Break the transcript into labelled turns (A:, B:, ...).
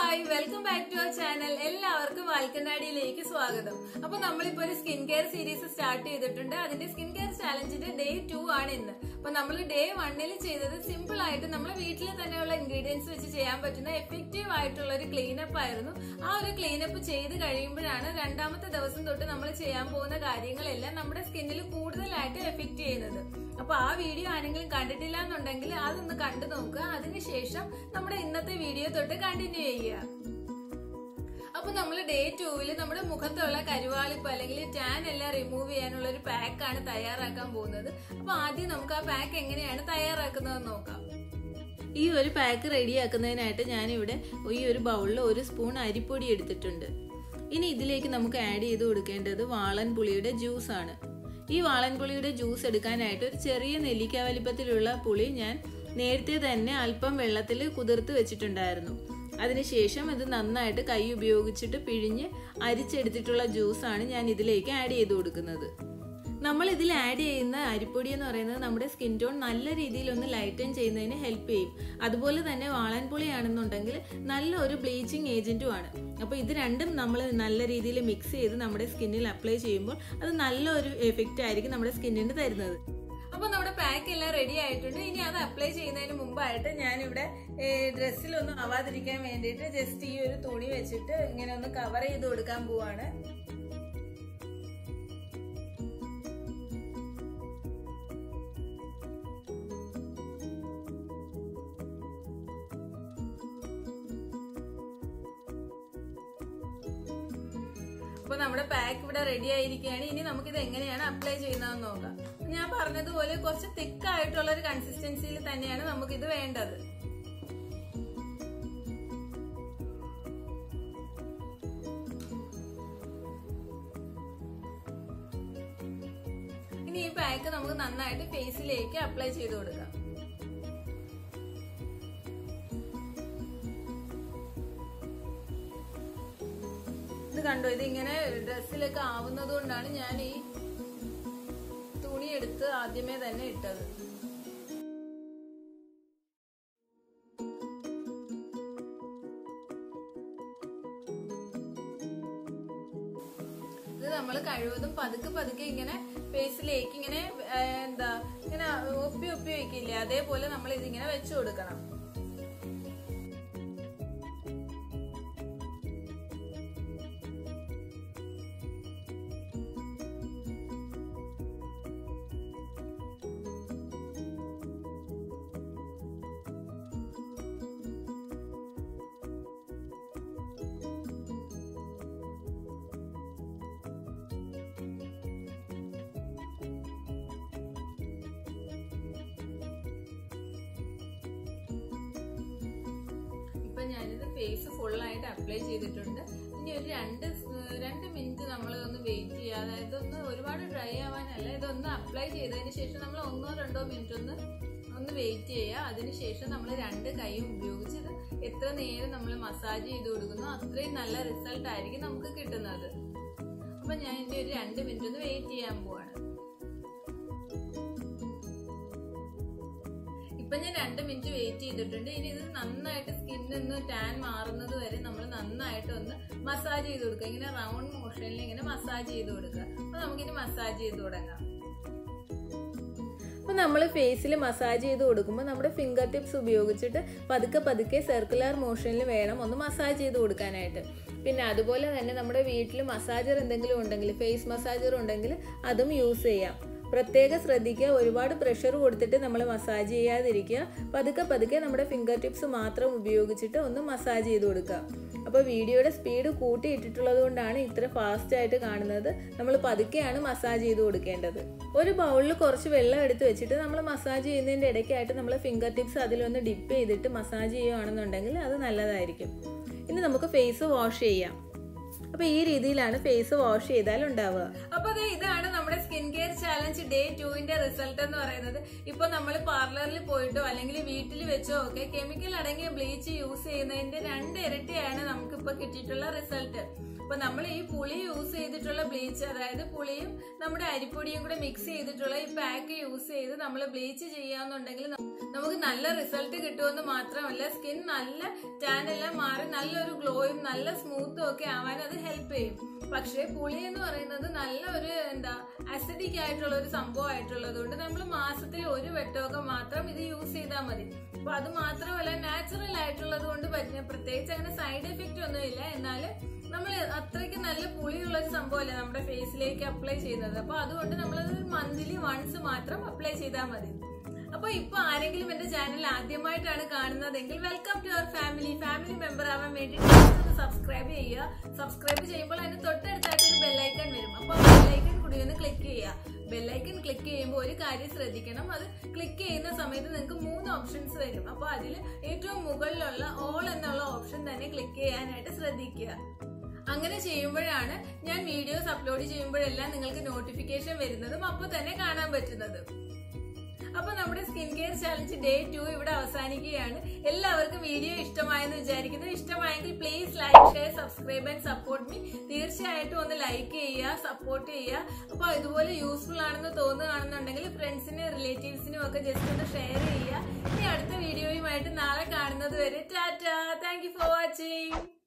A: hi welcome back to our channel എല്ലാവർക്കും വാൽക്കനാടിയിലേക്ക് സ്വാഗതം അപ്പൊ നമ്മളിപ്പോ ഒരു സ്കിൻ കെയർ സീരീസ് സ്റ്റാർട്ട് ചെയ്തിട്ടുണ്ട് അതിന്റെ സ്കിൻ കെയർ ചാലഞ്ചിന്റെ ഡേ ടു ആണ് ഇന്ന് അപ്പൊ നമ്മൾ ഡേ വണ്ണിൽ ചെയ്തത് സിമ്പിൾ ആയിട്ട് നമ്മളെ വീട്ടിൽ തന്നെയുള്ള ഇൻഗ്രീഡിയൻസ് വെച്ച് ചെയ്യാൻ പറ്റുന്ന എഫക്റ്റീവ് ആയിട്ടുള്ള ഒരു ക്ലീനപ്പ് ആയിരുന്നു ആ ഒരു ക്ലീനപ്പ് ചെയ്ത് കഴിയുമ്പോഴാണ് രണ്ടാമത്തെ ദിവസം തൊട്ട് നമ്മൾ ചെയ്യാൻ പോകുന്ന കാര്യങ്ങളെല്ലാം നമ്മുടെ സ്കിന്നിൽ കൂടുതലായിട്ട് എഫക്ട് ചെയ്യുന്നത് അപ്പൊ ആ വീഡിയോ ആരെങ്കിലും കണ്ടിട്ടില്ല എന്നുണ്ടെങ്കിൽ അതൊന്ന് കണ്ടു നോക്കുക അതിനുശേഷം നമ്മുടെ ഇന്നത്തെ വീഡിയോ തൊട്ട് കണ്ടിന്യൂ ചെയ്യുക അപ്പൊ നമ്മൾ ഡേ ടൂവിൽ നമ്മുടെ മുഖത്തുള്ള കരുവാളിപ്പ് അല്ലെങ്കിൽ ടാൻ എല്ലാം റിമൂവ് ചെയ്യാനുള്ള ഒരു പാക്കാണ് തയ്യാറാക്കാൻ പോകുന്നത് അപ്പൊ ആദ്യം നമുക്ക് ആ പാക്ക് എങ്ങനെയാണ് തയ്യാറാക്കുന്നത് നോക്കാം ഈ ഒരു പാക്ക് റെഡിയാക്കുന്നതിനായിട്ട് ഞാനിവിടെ ഈ ഒരു ബൗളിൽ ഒരു സ്പൂൺ അരിപ്പൊടി എടുത്തിട്ടുണ്ട് ഇനി ഇതിലേക്ക് നമുക്ക് ആഡ് ചെയ്ത് കൊടുക്കേണ്ടത് വാളൻ പുളിയുടെ ജ്യൂസ് ആണ് ഈ വാളൻ പുളിയുടെ ജ്യൂസ് എടുക്കാനായിട്ട് ഒരു ചെറിയ നെല്ലിക്ക വലിപ്പത്തിലുള്ള പുളി ഞാൻ നേരത്തെ തന്നെ അല്പം വെള്ളത്തിൽ കുതിർത്ത് വെച്ചിട്ടുണ്ടായിരുന്നു അതിനുശേഷം ഇത് നന്നായിട്ട് കൈ ഉപയോഗിച്ചിട്ട് പിഴിഞ്ഞ് അരിച്ചെടുത്തിട്ടുള്ള ജ്യൂസാണ് ഞാൻ ഇതിലേക്ക് ആഡ് ചെയ്ത് കൊടുക്കുന്നത് നമ്മൾ ഇതിൽ ആഡ് ചെയ്യുന്ന അരിപ്പൊടി എന്ന് പറയുന്നത് നമ്മുടെ സ്കിൻ ടോൺ നല്ല രീതിയിൽ ഒന്ന് ലൈറ്റൻ ചെയ്യുന്നതിന് ഹെൽപ്പ് ചെയ്യും അതുപോലെ തന്നെ വാളൻപുളിയാണെന്നുണ്ടെങ്കിൽ നല്ല ഒരു ബ്ലീച്ചിങ് ഏജന്റും ആണ് അപ്പോൾ ഇത് രണ്ടും നമ്മൾ നല്ല രീതിയിൽ മിക്സ് ചെയ്ത് നമ്മുടെ സ്കിന്നിൽ അപ്ലൈ ചെയ്യുമ്പോൾ അത് നല്ലൊരു എഫക്റ്റ് ആയിരിക്കും നമ്മുടെ സ്കിന്നിന് തരുന്നത് അപ്പൊ നമ്മുടെ പാക്ക് എല്ലാം റെഡി ആയിട്ടുണ്ട് ഇനി അത് അപ്ലൈ ചെയ്യുന്നതിന് മുമ്പായിട്ട് ഞാനിവിടെ ഡ്രസ്സിലൊന്നും ആവാതിരിക്കാൻ വേണ്ടിയിട്ട് ജസ്റ്റ് ഈ ഒരു തുണി വെച്ചിട്ട് ഇങ്ങനെ ഒന്ന് കവർ ചെയ്ത് കൊടുക്കാൻ പോവാണ് അപ്പൊ നമ്മുടെ പാക്ക് ഇവിടെ റെഡി ആയിരിക്കുകയാണ് ഇനി നമുക്കിത് എങ്ങനെയാണ് അപ്ലൈ ചെയ്യുന്നതെന്ന് നോക്കാം ഞാൻ പറഞ്ഞതുപോലെ കുറച്ച് തിക്ക് ആയിട്ടുള്ള ഒരു കൺസിസ്റ്റൻസിയിൽ തന്നെയാണ് നമുക്കിത് വേണ്ടത് ഇനി ഈ പാക്ക് നമുക്ക് നന്നായിട്ട് ഫേസിലേക്ക് അപ്ലൈ ചെയ്ത് കൊടുക്കാം ഇത് കണ്ടോ ഇത് ഇങ്ങനെ ഡ്രസ്സിലൊക്കെ ആവുന്നത് കൊണ്ടാണ് ഞാൻ ഈ തുണി എടുത്ത് ആദ്യമേ തന്നെ ഇട്ടത് ഇത് നമ്മൾ കഴിവതും പതുക്കെ പതുക്കെ ഇങ്ങനെ ഫേസിലേക്ക് ഇങ്ങനെ എന്താ ഇങ്ങനെ ഒപ്പി ഒപ്പി വെക്കില്ലേ അതേപോലെ നമ്മൾ ഇതിങ്ങനെ വെച്ചു കൊടുക്കണം ഇപ്പൊ ഞാനിത് ഫേസ് ഫുള്ളായിട്ട് അപ്ലൈ ചെയ്തിട്ടുണ്ട് ഇനി ഒരു രണ്ട് രണ്ട് മിനിറ്റ് നമ്മൾ ഒന്ന് വെയിറ്റ് ചെയ്യുക അതായത് ഒന്ന് ഒരുപാട് ഡ്രൈ ആവാനല്ല ഇതൊന്ന് അപ്ലൈ ചെയ്തതിന് ശേഷം നമ്മൾ ഒന്നോ രണ്ടോ മിനിറ്റ് ഒന്ന് ഒന്ന് വെയിറ്റ് ചെയ്യുക അതിനുശേഷം നമ്മൾ രണ്ട് കൈയും ഉപയോഗിച്ച് ഇത് എത്ര നേരം നമ്മൾ മസാജ് ചെയ്ത് കൊടുക്കുന്നോ അത്രയും നല്ല റിസൾട്ട് ആയിരിക്കും നമുക്ക് കിട്ടുന്നത് അപ്പൊ ഞാൻ ഇനി ഒരു രണ്ട് മിനിറ്റ് ഒന്ന് വെയിറ്റ് ചെയ്യാൻ പോവാണ് ഇപ്പൊ ഞാൻ രണ്ട് മിനിറ്റ് വെയിറ്റ് ചെയ്തിട്ടുണ്ട് ഇനി ഇത് നന്നായിട്ട് സ്കിന്നൊന്ന് ടാൻ മാറുന്നത് വരെ നമ്മൾ നന്നായിട്ട് ഒന്ന് മസാജ് ചെയ്ത് കൊടുക്കുക ഇങ്ങനെ റൗണ്ട് മോഷനിൽ ഇങ്ങനെ മസാജ് ചെയ്ത് കൊടുക്കുക അപ്പൊ നമുക്കിനി മസാജ് ചെയ്ത് തുടങ്ങാം അപ്പോൾ നമ്മൾ ഫേസിൽ മസാജ് ചെയ്ത് കൊടുക്കുമ്പോൾ നമ്മുടെ ഫിംഗർ ടിപ്സ് ഉപയോഗിച്ചിട്ട് പതുക്കെ പതുക്കെ സർക്കുലർ മോഷനിൽ വേണം ഒന്ന് മസാജ് ചെയ്ത് കൊടുക്കാനായിട്ട് പിന്നെ അതുപോലെ തന്നെ നമ്മുടെ വീട്ടിൽ മസാജർ എന്തെങ്കിലും ഉണ്ടെങ്കിൽ ഫേസ് മസാജർ ഉണ്ടെങ്കിൽ അതും യൂസ് ചെയ്യാം പ്രത്യേകം ശ്രദ്ധിക്കുക ഒരുപാട് പ്രഷർ കൊടുത്തിട്ട് നമ്മൾ മസാജ് ചെയ്യാതിരിക്കുക പതുക്കെ പതുക്കെ നമ്മുടെ ഫിംഗർ ടിപ്സ് മാത്രം ഉപയോഗിച്ചിട്ട് ഒന്ന് മസാജ് ചെയ്ത് കൊടുക്കുക അപ്പോൾ വീഡിയോയുടെ സ്പീഡ് കൂട്ടിയിട്ടിട്ടുള്ളത് കൊണ്ടാണ് ഇത്ര ഫാസ്റ്റ് ആയിട്ട് കാണുന്നത് നമ്മൾ പതുക്കെയാണ് മസാജ് ചെയ്ത് കൊടുക്കേണ്ടത് ഒരു ബൗളിൽ കുറച്ച് വെള്ളം എടുത്ത് വെച്ചിട്ട് നമ്മൾ മസാജ് ചെയ്യുന്നതിൻ്റെ ഇടയ്ക്കായിട്ട് നമ്മൾ ഫിംഗർ ടിപ്സ് അതിലൊന്ന് ഡിപ്പ് ചെയ്തിട്ട് മസാജ് ചെയ്യുകയാണെന്നുണ്ടെങ്കിൽ അത് നല്ലതായിരിക്കും ഇനി നമുക്ക് ഫേസ് വാഷ് ചെയ്യാം അപ്പൊ ഈ രീതിയിലാണ് ഫേസ് വാഷ് ചെയ്താൽ ഉണ്ടാവുക അപ്പൊ ഇതാണ് നമ്മുടെ നമ്മുടെ സ്കിൻ കെയർ ചാലഞ്ച് ഡേ ടുവിന്റെ റിസൾട്ട് എന്ന് പറയുന്നത് ഇപ്പൊ നമ്മൾ പാർലറിൽ പോയിട്ടോ അല്ലെങ്കിൽ വീട്ടിൽ വെച്ചോ ഒക്കെ കെമിക്കൽ അടങ്ങിയ ബ്ലീച്ച് യൂസ് ചെയ്യുന്നതിന്റെ രണ്ട് ഇരട്ടിയാണ് നമുക്ക് ഇപ്പൊ കിട്ടിയിട്ടുള്ള റിസൾട്ട് അപ്പൊ നമ്മൾ ഈ പുളി യൂസ് ചെയ്തിട്ടുള്ള ബ്ലീച്ച് അതായത് പുളിയും നമ്മുടെ അരിപ്പൊടിയും കൂടെ മിക്സ് ചെയ്തിട്ടുള്ള ഈ പാക്ക് യൂസ് ചെയ്ത് നമ്മൾ ബ്ലീച്ച് ചെയ്യാന്നുണ്ടെങ്കിൽ നമുക്ക് നല്ല റിസൾട്ട് കിട്ടുമെന്ന് മാത്രമല്ല സ്കിൻ നല്ല ടാൻ എല്ലാം മാറി നല്ലൊരു ഗ്ലോയും നല്ല സ്മൂത്തും ഒക്കെ ആവാൻ അത് ഹെൽപ്പ് ചെയ്യും പക്ഷേ പുളി എന്ന് പറയുന്നത് നല്ല ഒരു എന്താ അസിഡിക് ആയിട്ടുള്ള ഒരു സംഭവമായിട്ടുള്ളത് കൊണ്ട് നമ്മൾ മാസത്തിൽ ഒരു വെട്ടമൊക്കെ മാത്രം ഇത് യൂസ് ചെയ്താൽ മതി അപ്പൊ അത് മാത്രമല്ല നാച്ചുറൽ ആയിട്ടുള്ളത് കൊണ്ട് പറ്റുന്ന പ്രത്യേകിച്ച് അങ്ങനെ സൈഡ് എഫക്റ്റ് ഒന്നുമില്ല എന്നാലും നമ്മൾ അത്രയ്ക്ക് നല്ല പുളിയുള്ള ഒരു സംഭവമല്ലേ നമ്മുടെ ഫേസിലേക്ക് അപ്ലൈ ചെയ്യുന്നത് അപ്പൊ അതുകൊണ്ട് നമ്മൾ മന്ത്ലി വൺസ് മാത്രം അപ്ലൈ ചെയ്താൽ മതി അപ്പൊ ഇപ്പൊ ആരെങ്കിലും എന്റെ ചാനൽ ആദ്യമായിട്ടാണ് കാണുന്നതെങ്കിൽ welcome to our family family member ആവാൻ വേണ്ടിയിട്ട് സബ്സ്ക്രൈബ് ചെയ്യുക സബ്സ്ക്രൈബ് ചെയ്യുമ്പോൾ അതിന് തൊട്ടടുത്തായിട്ട് ഒരു ബെല്ലൈക്കൺ വരും അപ്പൊ ബെല്ലൈക്കൺ കൂടി ഒന്ന് ക്ലിക്ക് ചെയ്യുക ബെല്ലൈക്കൺ ക്ലിക്ക് ചെയ്യുമ്പോൾ ഒരു കാര്യം ശ്രദ്ധിക്കണം അത് ക്ലിക്ക് ചെയ്യുന്ന സമയത്ത് നിങ്ങൾക്ക് മൂന്ന് ഓപ്ഷൻസ് വരും അപ്പൊ അതിൽ ഏറ്റവും മുകളിലുള്ള ഓൾ എന്നുള്ള ഓപ്ഷൻ തന്നെ ക്ലിക്ക് ചെയ്യാനായിട്ട് ശ്രദ്ധിക്കുക അങ്ങനെ ചെയ്യുമ്പോഴാണ് ഞാൻ വീഡിയോസ് അപ്ലോഡ് ചെയ്യുമ്പോഴെല്ലാം നിങ്ങൾക്ക് നോട്ടിഫിക്കേഷൻ വരുന്നതും അപ്പൊ തന്നെ കാണാൻ പറ്റുന്നതും അപ്പൊ നമ്മുടെ skin care challenge day two ഇവിടെ അവസാനിക്കുകയാണ് എല്ലാവർക്കും വീഡിയോ ഇഷ്ടമായെന്ന് വിചാരിക്കുന്നു ഇഷ്ടമായെങ്കിൽ please like share subscribe and support me തീർച്ചയായിട്ടും ഒന്ന് ലൈക്ക് ചെയ്യുക സപ്പോർട്ട് ചെയ്യുക അപ്പൊ ഇതുപോലെ യൂസ്ഫുൾ ആണെന്ന് തോന്നുകയാണെന്നുണ്ടെങ്കിൽ ഫ്രണ്ട്സിനും റിലേറ്റീവ്സിനും ഒക്കെ ജസ്റ്റ് ഒന്ന് ഷെയർ ചെയ്യുക ഇനി അടുത്ത വീഡിയോയുമായിട്ട് നാളെ കാണുന്നത് വരെ tata thank you for watching